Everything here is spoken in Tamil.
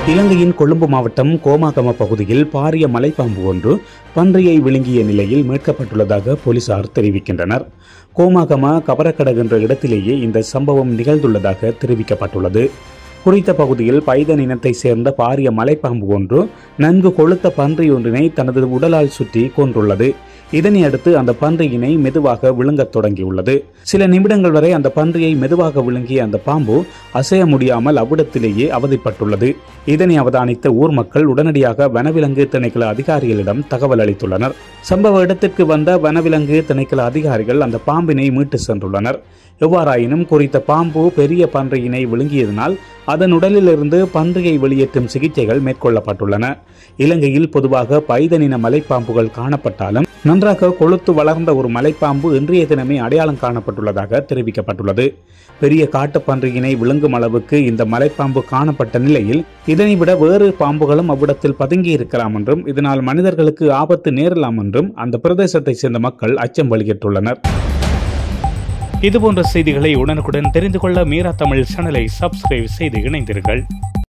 இலங்கையின் கொழும்பு மாவட்டம் கோமாகம பகுதியில் பாரிய மலைப்பாம்பு ஒன்று பன்றியை விழுங்கிய நிலையில் மீட்கப்பட்டுள்ளதாக போலீசார் தெரிவிக்கின்றனர் கோமாகம கபரக்கடக் என்ற இடத்திலேயே இந்த சம்பவம் நிகழ்ந்துள்ளதாக தெரிவிக்கப்பட்டுள்ளது குறித்த பகுதியில் பைதன் இனத்தை சேர்ந்த பாரிய மலைப்பாம்பு ஒன்று நன்கு கொழுத்த பன்றி ஒன்றினை தனது உடலால் சுற்றி கொன்றுள்ளது இதனை அடுத்து அந்த பன்றியினை மெதுவாக விழுங்கத் தொடங்கியுள்ளது சில நிமிடங்கள் வரை அந்த பன்றியை மெதுவாக விழுங்கிய அந்த பாம்பு அசைய முடியாமல் அவ்விடத்திலேயே அவதிப்பட்டுள்ளது இதனை அவதானித்த ஊர் மக்கள் உடனடியாக வனவிலங்கு திணைக்கள அதிகாரிகளிடம் தகவல் அளித்துள்ளனர் சம்பவ இடத்திற்கு வந்த வனவிலங்கு திணைக்கள அதிகாரிகள் அந்த பாம்பினை மீட்டு சென்றுள்ளனர் எவ்வாறாயினும் குறித்த பாம்பு பெரிய பன்றியினை விழுங்கியதனால் அதன் உடலிலிருந்து பன்றியை வெளியேற்றும் சிகிச்சைகள் மேற்கொள்ளப்பட்டுள்ளன இலங்கையில் பொதுவாக பைதனின மலைப்பாம்புகள் காணப்பட்டாலும் நன்றாக கொழுத்து வளர்ந்த ஒரு மலைப்பாம்பு இன்றைய தினமே அடையாளம் காணப்பட்டுள்ளதாக தெரிவிக்கப்பட்டுள்ளது பெரிய காட்டுப்பன்றியினை விழுங்கும் அளவுக்கு இந்த மலைப்பாம்பு காணப்பட்ட நிலையில் இதனை விட வேறு பாம்புகளும் அவ்விடத்தில் பதுங்கி இருக்கலாம் என்றும் இதனால் மனிதர்களுக்கு ஆபத்து நேரலாம் என்றும் அந்த பிரதேசத்தை சேர்ந்த மக்கள் அச்சம் வெளியிட்டுள்ளனர் இதுபோன்ற செய்திகளை உடனுக்குடன் தெரிந்து கொள்ள மீரா தமிழ் சேனலை சப்ஸ்கிரைப் செய்து இணைந்தீர்கள்